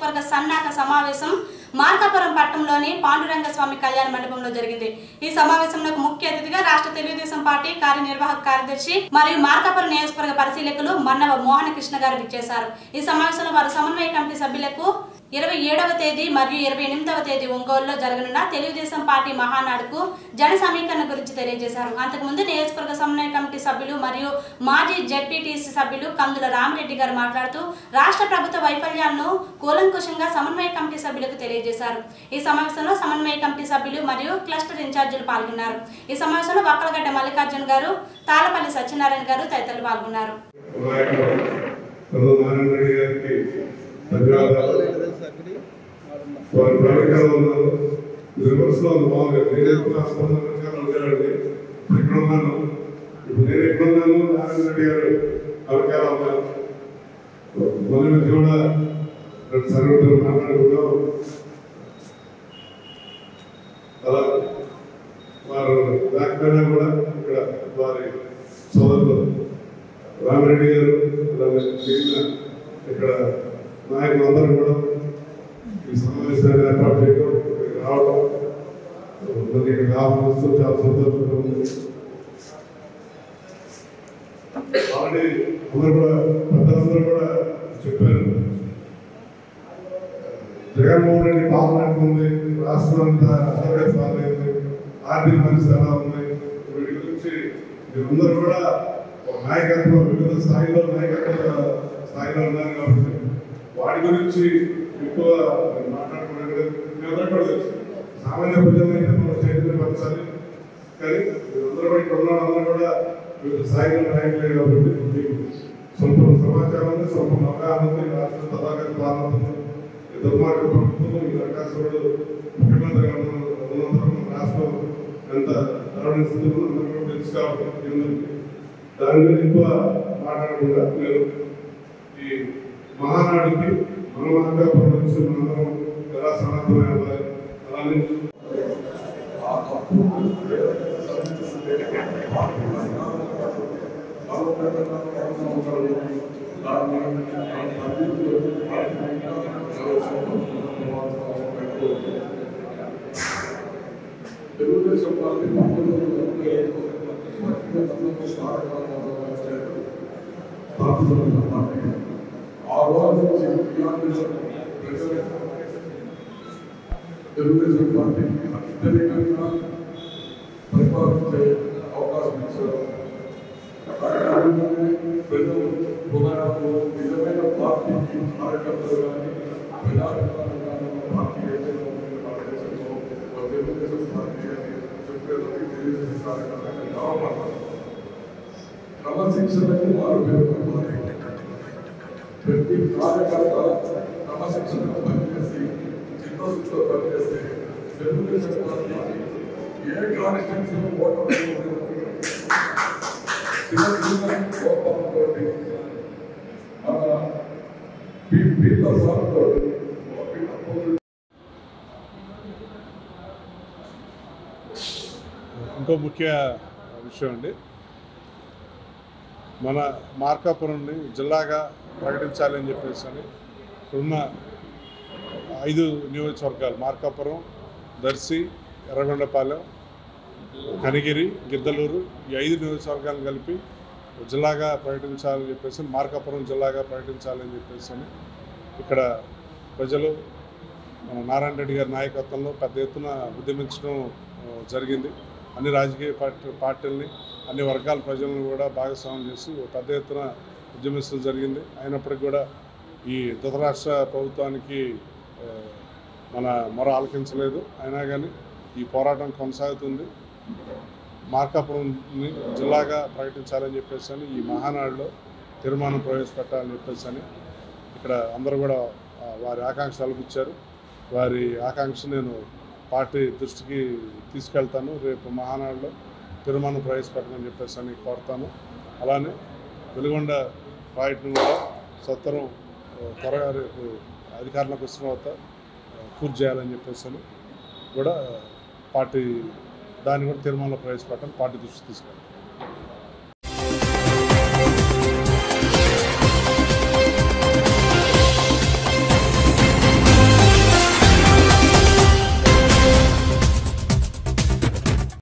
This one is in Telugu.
నియోజకవర్గ సన్నాహక సమావేశం మార్కాపురం పట్టణంలోని పాండురంగ స్వామి కళ్యాణ మండపంలో జరిగింది ఈ సమావేశంలో ముఖ్య అతిథిగా రాష్ట్ర తెలుగుదేశం పార్టీ కార్యనిర్వాహక కార్యదర్శి మరియు మార్కాపురం నియోజకవర్గ పరిశీలకులు మన్నవ మోహన కృష్ణ గారు విచ్చేశారు ఈ సమావేశంలో వారు సమన్వయ కమిటీ సభ్యులకు ఇరవై ఏడవ తేదీ మరియు ఇరవై ఎనిమిదవ తేదీ ఒంగోలులో జరగనున్న తెలుగుదేశం పార్టీ మహానాడుకు జన సమీకరణ గురించి తెలియజేశారు అంతకుముందు నియోజకవర్గ సమన్వయ కమిటీ సభ్యులు మరియు మాజీ జెడ్పీటీసీ సభ్యులు కందుల రామరెడ్డి గారు మాట్లాడుతూ రాష్ట్ర ప్రభుత్వ వైఫల్యాలను కూలంకుషంగా సమన్వయ కమిటీ సభ్యులకు తెలియజేశారు ఈ సమావేశంలో సమన్వయ కమిటీ సభ్యులు మరియు క్లస్టర్ ఇన్ఛార్జీలు పాల్గొన్నారు ఈ సమావేశంలో వక్కలగడ్డ మల్లికార్జున గారు తాళపల్లి సత్యనారాయణ గారు తదితరులు పాల్గొన్నారు నాయకుడు చంద్రనారాయణ రెడ్డి గారికి ధన్యవాదాలు వారి ప్రణాళికలో ఉన్నారు రివర్స్లో ఉంది బాగుంది నేను ఎప్పుడు ఆస్పత్రిలో ఉండేవాడిని ఇక్కడ ఉన్నాను ఇప్పుడు నేను ఎక్కడ ఉన్నాను నారాయణ రెడ్డి గారు అమెరికాలో ఉన్నారు మన మధ్య కూడా రెండు సర్వీసులు మాట్లాడుకుంటాం అలా వారు లేకపోయినా కూడా ఇక్కడ వారి సోదరులు రామిరెడ్డి గారు అలాగే మిగిలిన ఇక్కడ నాయకులందరూ కూడా ఈ సమావేశాన్ని ఏర్పాటు చేయడం ఇక్కడికి రావడం మరి ఇక్కడ ఆహ్వానిస్తూ చాలా సంతోషంగా ఉంది ఆల్రెడీ అందరూ కూడా పెద్దలందరూ కూడా చెప్పారు జగన్మోహన్ రెడ్డి పాలన ఉంది రాష్ట్రం అంతా అసలు బాగాలేదు ఆర్థిక పరిస్థితి ఎలా ఉంది వీటి గురించి మీరందరూ కూడా ఒక నాయకత్వం వివిధ స్థాయిలో నాయకత్వ స్థాయిలో ఉన్నారు కాబట్టి వాటి గురించి ఎక్కువ మాట్లాడుకోవడం మీరందరూ కూడా తెలుసు సామాన్య ప్రజలైతే మనం చైతన్యపరచాలి కానీ మీరందరూ కూడా ఇక్కడ ఉన్న వాళ్ళందరూ కూడా వివిధ స్థాయిలో నాయకులే కాబట్టి మీకు సొంత సమాచారం ఉంది సొంత అవగాహన ఉంది రాష్ట్ర తదాగత పాలన ఉంది ఈ దుర్మార్గ ప్రభుత్వం ఈ రకాసుడు ముఖ్యమంత్రిగా ఉన్న ఉన్నంతరం మన రాష్ట్రం ఎంత దారుణ స్థితిలో ఉందో అందరూ కూడా తెలుసు కాబట్టి కేంద్రానికి. దాని గురించి ఎక్కువ మాట్లాడకుండా నేను ఈ మహానాడికి మన మార్గాపురం నుంచి మనందరం ఎలా సన్నద్ధమై ఉండాలి అలానే తెలుగుదేశం పార్టీ ఆ రోజు నుంచి ప్రజలు తెలుగుదేశం పార్టీకి అత్యధికంగా పరిపాలించే అవకాశం ఇచ్చారు కార్యక్రమంలోనే ప్రజలు హృదయాలు నిజమైన పార్టీకి కార్యకర్తలు కానీ ప్రజాభిప్రాయాలు కానీ పార్టీ ఏదైతే ఉందో భారతదేశంలో ఒక తెలుగుదేశం పార్టీ అని చెప్పేదానికి తెలుగుదేశం కార్యకర్తలు కావాలి క్రమశిక్షణకు వారు పేర్కొన్నారు ప్రతి కార్యకర్త క్రమశిక్షణకు పనిచేసి చిత్తశుద్ధితో పనిచేస్తే తెలుగుదేశం పార్టీ ఏ కాన్స్టిట్యూన్సీలో ఓటర్ చిన్న చిన్న కోపంతో మన వీళ్ళ సార్తో ఇంకో ముఖ్య విషయం అండి మన మార్కాపురంని జిల్లాగా ప్రకటించాలని చెప్పేసి అని ఉన్న ఐదు నియోజకవర్గాలు మార్కాపురం దర్శి ఎర్రగొండపాలెం కనిగిరి గిద్దలూరు ఈ ఐదు నియోజకవర్గాలను కలిపి జిల్లాగా ప్రకటించాలని చెప్పేసి మార్కాపురం జిల్లాగా ప్రకటించాలని చెప్పేసి అని ఇక్కడ ప్రజలు మన నారాయణ రెడ్డి గారి నాయకత్వంలో పెద్ద ఎత్తున ఉద్యమించడం ఆ, జరిగింది అన్ని రాజకీయ పార్టీ పార్టీలని అన్ని వర్గాల ప్రజలను కూడా భాగస్వామ్యం చేసి ఓ పెద్ద ఎత్తున ఉద్యమించడం జరిగింది అయినప్పటికీ కూడా ఈ ధృతరాష్ట్ర ప్రభుత్వానికి ఆ, మన మొర ఆలకించలేదు అయినా కానీ ఈ పోరాటం కొనసాగుతుంది మార్కాపురంని జిల్లాగా ప్రకటించాలని చెప్పేసి అని ఈ మహానాడులో తీర్మానం ప్రవేశపెట్టాలని చెప్పేసి అని ఇక్కడ అందరూ కూడా ఆ, వారి ఆకాంక్ష అలిపించారు వారి ఆకాంక్ష నేను పార్టీ దృష్టికి తీసుకెళ్తాను రేపు మహానాడులో తీర్మానం ప్రవేశపెట్టమని చెప్పేసి అని కోరుతాను అలానే వెలుగొండ ప్రాజెక్టును కూడా సత్వరం ఆ, త్వరగా రేపు అధికారంలోకి వచ్చిన తర్వాత ఆ, పూర్తి చేయాలని చెప్పేసి అని కూడా పార్టీ దాన్ని కూడా తీర్మానంలో ప్రవేశపెట్టాలి పార్టీ దృష్టికి తీసుకెళ్ళాలి